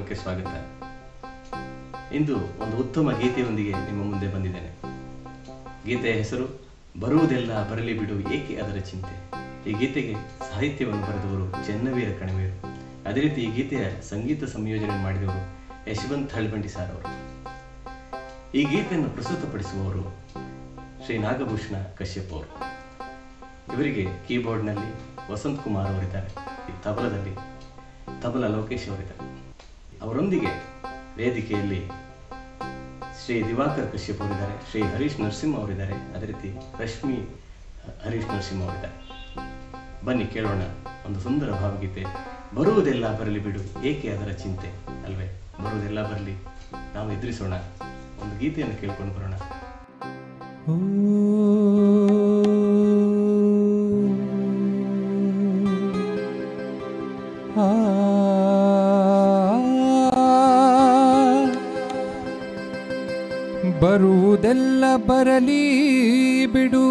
ಕಾರ್ಯಕ್ರಮಕ್ಕೆ ಸ್ವಾಗತ ಇಂದು ಒಂದು ಉತ್ತಮ ಗೀತೆಯೊಂದಿಗೆ ನಿಮ್ಮ ಮುಂದೆ ಬಂದಿದ್ದೇನೆ ಗೀತೆಯ ಹೆಸರು ಬರುವುದೆಲ್ಲ ಬರಲಿ ಬಿಡು ಏಕೆ ಅದರ ಚಿಂತೆ ಈ ಗೀತೆಗೆ ಸಾಹಿತ್ಯವನ್ನು ಬರೆದವರು ಚೆನ್ನವೀರ ಕಣಿವೆಯರು ಅದೇ ರೀತಿ ಈ ಗೀತೆಯ ಸಂಗೀತ ಸಂಯೋಜನೆ ಮಾಡಿದವರು ಯಶವಂತ್ ಹಳ್ಬಂಡಿ ಸಾರ್ ಅವರು ಈ ಗೀತೆಯನ್ನು ಪ್ರಸ್ತುತಪಡಿಸುವವರು ಶ್ರೀ ನಾಗಭೂಷಣ ಕಶ್ಯಪ್ ಅವರು ಇವರಿಗೆ ಕೀಬೋರ್ಡ್ನಲ್ಲಿ ವಸಂತ್ ಕುಮಾರ್ ಅವರಿದ್ದಾರೆ ಈ ತಬಲದಲ್ಲಿ ತಬಲ ಲೋಕೇಶ್ ಅವರಿದ್ದಾರೆ ಅವರೊಂದಿಗೆ ವೇದಿಕೆಯಲ್ಲಿ ಶ್ರೀ ದಿವಾಕರ್ ಕಶ್ಯಪ್ ಅವರಿದ್ದಾರೆ ಶ್ರೀ ಹರೀಶ್ ನರಸಿಂಹ ಅವರಿದ್ದಾರೆ ಅದೇ ರೀತಿ ರಶ್ಮಿ ಹರೀಶ್ ನರಸಿಂಹ ಅವರಿದ್ದಾರೆ ಬನ್ನಿ ಕೇಳೋಣ ಒಂದು ಸುಂದರ ಭಾವಗೀತೆ ಬರುವುದೆಲ್ಲ ಬರಲಿ ಬಿಡು ಏಕೆ ಅದರ ಚಿಂತೆ ಅಲ್ವೇ ಬರುವುದೆಲ್ಲ ಬರಲಿ ನಾವು ಎದುರಿಸೋಣ ಒಂದು ಗೀತೆಯನ್ನು ಕೇಳ್ಕೊಂಡು ಬರೋಣ ಬರುವುದೆಲ್ಲ ಬರಲಿ ಬಿಡು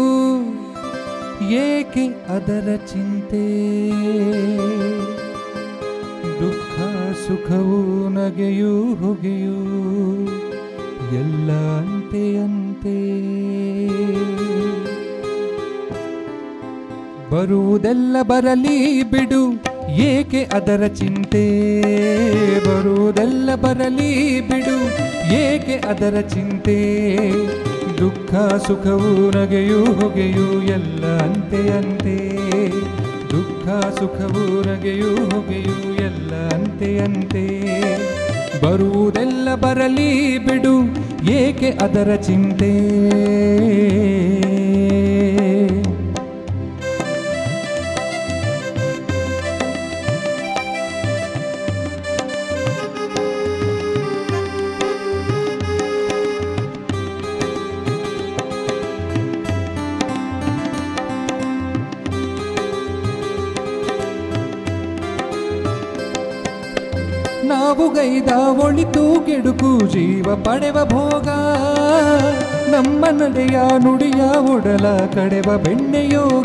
ಏಕೆ ಅದರ ಚಿಂತೆ ದುಃಖ ಸುಖವು ನಗೆಯೂ ಹೊಗೆಯೂ ಎಲ್ಲ ಅಂತೆ ಅಂತೆ ಬರುವುದೆಲ್ಲ ಬರಲಿ ಬಿಡು ಏಕೆ ಅದರ ಚಿಂತೆ ಬರುವುದೆಲ್ಲ ಬರಲಿ ಬಿಡು ಏಕೆ ಅದರ ಚಿಂತೆ ದುಃಖ ಸುಖವು ನಗೆಯೂ ಹೊಗೆಯೂ ಎಲ್ಲ ಅಂತೆ ಅಂತೆ ದುಃಖ ಸುಖವು ನಗೆಯೂ ಹೊಗೆಯೂ ಎಲ್ಲ ಅಂತೆ ಅಂತೆ ಬರುವುದೆಲ್ಲ ಬರಲಿ ಬಿಡು ಏಕೆ ಅದರ ಚಿಂತೆ ನಾವು ಗೈದ ಒಳಿತು ಕೆಡುಕು ಜೀವ ಪಡೆವ ಭೋಗ ನಮ್ಮ ನಡೆಯ ನುಡಿಯ ಒಡಲ ಕಡೆವ ಬೆಣ್ಣೆಯೋಗ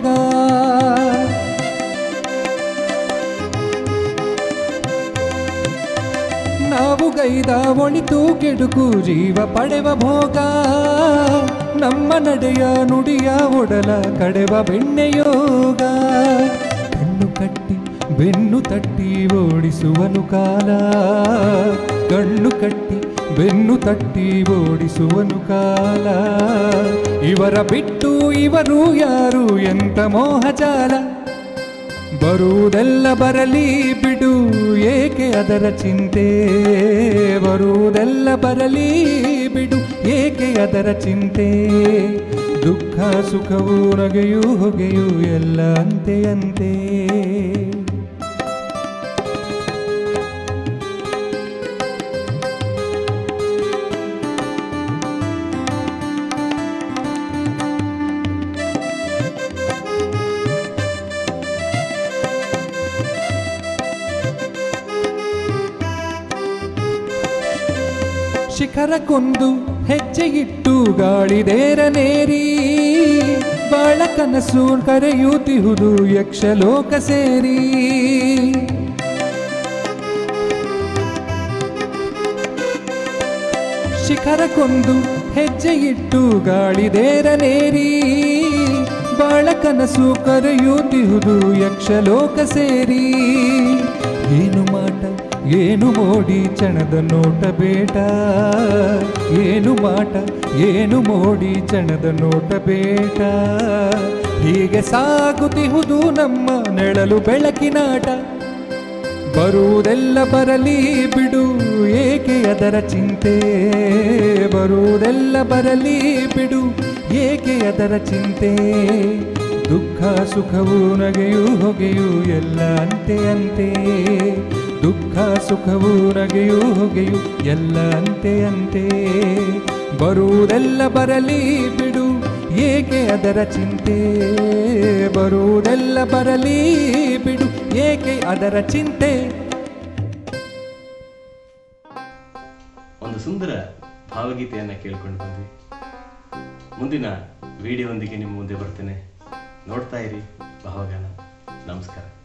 ನಾವು ಗೈದ ಒಳಿತು ಕೆಡುಕು ಜೀವ ಪಡೆವ ಭೋಗ ನಮ್ಮ ನಡೆಯ ನುಡಿಯ ಒಡಲ ಕಡೆವ ಬೆಣ್ಣೆಯೋಗ ಕಣ್ಣು ಕಟ್ಟಿ ಬೆನ್ನು ತಟ್ಟಿ ಓಡಿಸುವನು ಕಾಲ ಕಣ್ಣು ಕಟ್ಟಿ ಬೆನ್ನು ತಟ್ಟಿ ಓಡಿಸುವನು ಕಾಲ ಇವರ ಬಿಟ್ಟು ಇವರು ಯಾರು ಎಂತ ಮೋಹಜಾಲ ಬರುವುದೆಲ್ಲ ಬರಲಿ ಬಿಡು ಏಕೆ ಅದರ ಚಿಂತೆ ಬರುವುದೆಲ್ಲ ಬರಲಿ ಬಿಡು ಏಕೆ ಅದರ ಚಿಂತೆ ದುಃಖ ಸುಖವು ನಗೆಯೂ ಹೊಗೆಯೂ ಎಲ್ಲ ಅಂತೆ ಅಂತೆ ಶಿಖರಕ್ಕೊಂದು ಹೆಜ್ಜೆ ಇಟ್ಟು ಗಾಳಿದೇರನೇರಿ ಬಾಳ ಕನಸು ಕರೆಯುತ್ತಿಹುದು ಯಕ್ಷಲೋಕ ಸೇರಿ ಶಿಖರಕ್ಕೊಂದು ಹೆಜ್ಜೆ ಇಟ್ಟು ಗಾಳಿದೇರನೇರಿ ಬಾಳ ಕನಸು ಕರೆಯುತ್ತಿಹುದು ಯಕ್ಷಲೋಕ ಸೇರಿ ಏನು ಮಾಟ ಏನು ಮೋಡಿ ಚಣದ ನೋಟ ಬೇಟ ಏನು ಮಾಟ ಏನು ಮೋಡಿ ಚಣದ ನೋಟ ಬೇಟ ಹೀಗೆ ಸಾಗುತ್ತಿಹುದು ನಮ್ಮ ನೆಳಲು ಬೆಳಕಿನಾಟ ಬರುವುದೆಲ್ಲ ಬರಲಿ ಬಿಡು ಏಕೆ ಅದರ ಚಿಂತೆ ಬರುವುದೆಲ್ಲ ಬರಲಿ ಬಿಡು ಏಕೆ ಅದರ ಚಿಂತೆ ದುಃಖ ಸುಖವು ನಗೆಯೂ ಹೊಗೆಯೂ ಎಲ್ಲ ಅಂತೆ ಅಂತೆ ದುಃಖ ಸುಖವು ನಗೆಯೂ ಹೊಗೆಯೂ ಎಲ್ಲ ಅಂತೆ ಅಂತೆ ಬರುವುದೆಲ್ಲ ಬರಲಿ ಬಿಡು ಏಕೆ ಅದರ ಚಿಂತೆ ಬರುವುದೆಲ್ಲ ಬರಲಿ ಬಿಡು ಏಕೆ ಅದರ ಚಿಂತೆ ಒಂದು ಸುಂದರ ಭಾವಗೀತೆಯನ್ನು ಕೇಳ್ಕೊಂಡು ಬಂದ್ವಿ ಮುಂದಿನ ವಿಡಿಯೋದೊಂದಿಗೆ ನಿಮ್ಮ ಮುಂದೆ ಬರ್ತೇನೆ ನೋಡ್ತಾ ಇರಿ ಭಾವಗಾನ ನಮಸ್ಕಾರ